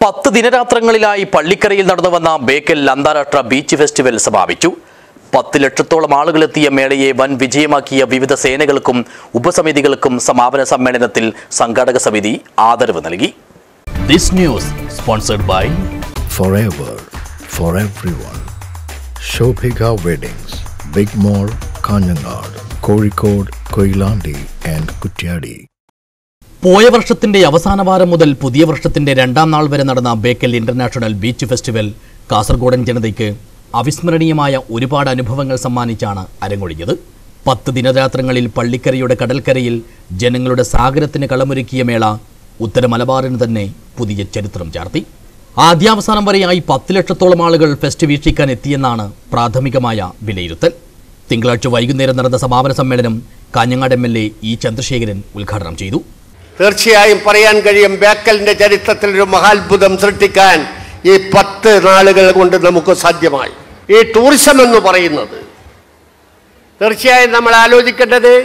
പത്ത് ദിനരാത്രങ്ങളിലായി പള്ളിക്കരയിൽ നടന്നു വന്ന ബേക്കൽ അന്താരാഷ്ട്ര ബീച്ച് ഫെസ്റ്റിവൽ സമാപിച്ചു പത്ത് ലക്ഷത്തോളം ആളുകളെത്തിയ മേളയെ വൻ വിജയമാക്കിയ വിവിധ സേനകൾക്കും ഉപസമിതികൾക്കും സമാപന സമ്മേളനത്തിൽ സംഘാടക സമിതി ആദരവ് നൽകി this news sponsored by forever for everyone. Shobhika Weddings, Big Mall, Kanyanad, Kozhikode, Koilandi and Kutyadi. പോയ വർഷത്തിന്റെ അവസാന വാരം മുതൽ പുതിയ വർഷത്തിന്റെ രണ്ടാം നാൾ വരെ നടന്ന ബേക്കൽ ഇന്റർനാഷണൽ ബീച്ച് ഫെസ്റ്റിവൽ കാസർഗോഡൻ ജനതയ്ക്ക് അവിസ്മരണീയമായ ഒരുപാട് അനുഭവങ്ങൾ സമ്മാനിച്ചാണ് അരങ്ങൊഴിഞ്ഞത് പത്ത് ദിനരാത്രങ്ങളിൽ പള്ളിക്കരയുടെ കടൽക്കരയിൽ ജനങ്ങളുടെ സാഗരത്തിന് കളമൊരുക്കിയ മേള ഉത്തര മലബാറിന് തന്നെ പുതിയ ചരിത്രം ചാർത്തി ആദ്യാവസാനം വരെയായി പത്ത് ലക്ഷത്തോളം ആളുകൾ ഫെസ്റ്റ് വീക്ഷിക്കാൻ എത്തിയെന്നാണ് പ്രാഥമികമായ വിലയിരുത്തൽ തിങ്കളാഴ്ച വൈകുന്നേരം നടന്ന സമാപന സമ്മേളനം Kanhangad M L A E Chandrasekharan ഉദ്ഘാടനം ചെയ്തു തീർച്ചയായും പറയാൻ കഴിയും ബേക്കലിന്റെ ചരിത്രത്തിൽ ഒരു മഹാത്ഭുതം സൃഷ്ടിക്കാൻ ഈ പത്ത് നാളുകൾ കൊണ്ട് നമുക്ക് സാധ്യമായി ഈ ടൂറിസം എന്ന് പറയുന്നത് തീർച്ചയായും നമ്മൾ ആലോചിക്കേണ്ടത്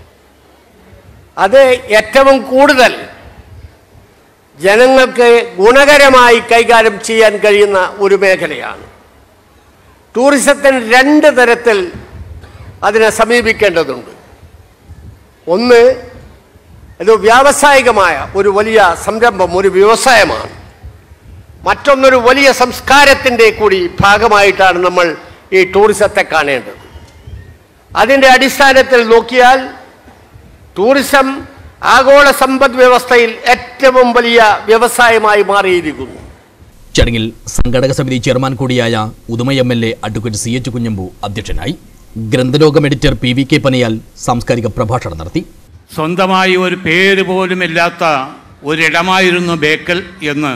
അത് ഏറ്റവും കൂടുതൽ ജനങ്ങൾക്ക് ഗുണകരമായി കൈകാര്യം ചെയ്യാൻ കഴിയുന്ന ഒരു മേഖലയാണ് ടൂറിസത്തിന് രണ്ട് തരത്തിൽ അതിനെ സമീപിക്കേണ്ടതുണ്ട് ഒന്ന് ഇത് വ്യാവസായികമായ ഒരു വലിയ സംരംഭം ഒരു വ്യവസായമാണ് മറ്റൊന്നൊരു വലിയ സംസ്കാരത്തിൻ്റെ കൂടി ഭാഗമായിട്ടാണ് നമ്മൾ ഈ ടൂറിസത്തെ കാണേണ്ടത് അതിൻ്റെ അടിസ്ഥാനത്തിൽ നോക്കിയാൽ ടൂറിസം ആഗോള സമ്പദ് വ്യവസ്ഥയിൽ ഏറ്റവും വലിയ വ്യവസായമായി മാറിയിരിക്കുന്നു ചടങ്ങിൽ സംഘടക സമിതി ചെയർമാൻ കൂടിയായ Uduma M L A advocate C H Kunhambu അധ്യക്ഷനായി Granthalokam editor P V K Panayal സാംസ്കാരിക പ്രഭാഷണം നടത്തി സ്വന്തമായി ഒരു പേര് പോലുമില്ലാത്ത ഒരിടമായിരുന്നു ബേക്കൽ എന്ന്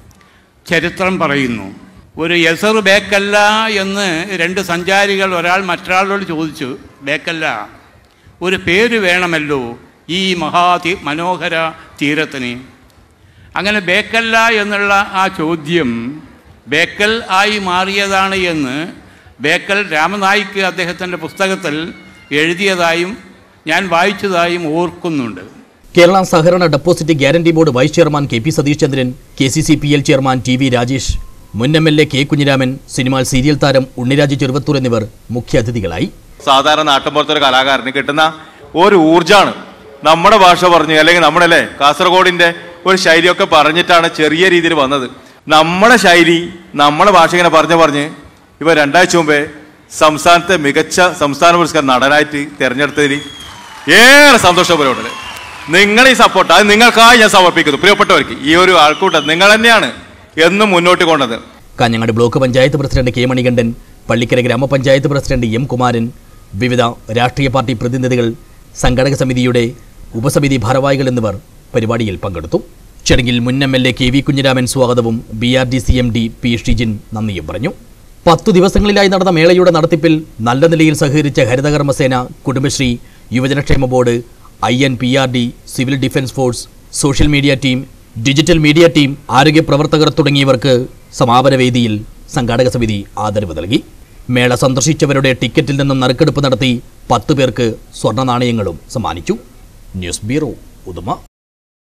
ചരിത്രം പറയുന്നു ഒരു യസർ ബേക്കല്ല എന്ന് രണ്ട് സഞ്ചാരികൾ ഒരാൾ മറ്റൊരാളോട് ചോദിച്ചു ബേക്കല്ല ഒരു പേര് വേണമല്ലോ ഈ മഹാതി മനോഹര തീരത്തിന് അങ്ങനെ ബേക്കല്ല എന്നുള്ള ആ ചോദ്യം ബേക്കൽ ആയി മാറിയതാണ് എന്ന് ബേക്കൽ രാമനായിക്ക് അദ്ദേഹത്തിൻ്റെ പുസ്തകത്തിൽ എഴുതിയതായും ഞാൻ വായിച്ചതായും ഓർക്കുന്നുണ്ട് കേരള സഹകരണ deposit guarantee board vice chairman K P Satheesh Chandran K C C P L chairman T V Rajesh മുൻ M L A K Kunhiraman cinema serial താരം ഉണ്ണിരാജ് ചെറുവത്തൂർ എന്നിവർ മുഖ്യാതിഥികളായി സാധാരണ നാട്ടിൻപുറത്തൊരു കലാകാരന് കിട്ടുന്ന ഒരു ഊർജാണ് നമ്മുടെ ഭാഷ പറഞ്ഞ് അല്ലെങ്കിൽ നമ്മുടെ അല്ലേ കാസർഗോഡിന്റെ ഒരു ശൈലിയൊക്കെ പറഞ്ഞിട്ടാണ് ചെറിയ രീതിയിൽ വന്നത് നമ്മുടെ ശൈലി നമ്മുടെ ഭാഷ ഇങ്ങനെ പറഞ്ഞു പറഞ്ഞ് ഇവ രണ്ടാഴ്ച മുമ്പേ സംസ്ഥാനത്തെ മികച്ച സംസ്ഥാന പുരസ്കാര നടനായിട്ട് തിരഞ്ഞെടുത്തതിൽ ഏറെ സന്തോഷപരമുണ്ട് നിങ്ങൾ ഈ സപ്പോർട്ട് അത് നിങ്ങൾക്കായി ഞാൻ സമർപ്പിക്കുന്നു പ്രിയപ്പെട്ടവർക്ക് ഈ ഒരു ആൾക്കൂട്ടം നിങ്ങൾ തന്നെയാണ് എന്നും മുന്നോട്ട് കൊണ്ടത് Kanhangad block panchayat president K Manikandan Pallikkara ഗ്രാമപഞ്ചായത്ത് പ്രസിഡന്റ് എം കുമാരൻ വിവിധ രാഷ്ട്രീയ പാർട്ടി പ്രതിനിധികൾ സംഘടക സമിതിയുടെ ഉപസമിതി ഭാരവാഹികൾ എന്നിവർ പരിപാടിയിൽ പങ്കെടുത്തു ചടങ്ങിൽ മുൻ M L A K V Kunhiraman സ്വാഗതവും B R D C M D P Shijin നന്ദിയും പറഞ്ഞു പത്തു ദിവസങ്ങളിലായി നടന്ന മേളയുടെ നടത്തിപ്പിൽ നല്ല നിലയിൽ സഹകരിച്ച Harithakarmasena Kudumbashree Yuvajanakshema board I N P R D civil defence force social media team digital media team ആരോഗ്യ പ്രവർത്തകർ തുടങ്ങിയവർക്ക് സമാപന വേദിയിൽ സംഘാടക സമിതി ആദരവ് നൽകി മേള സന്ദർശിച്ചവരുടെ ടിക്കറ്റിൽ നിന്നും നറുക്കെടുപ്പ് നടത്തി പത്തു പേർക്ക് സ്വർണ്ണ നാണയങ്ങളും സമ്മാനിച്ചു ന്യൂസ് ബ്യൂറോ ഉദുമ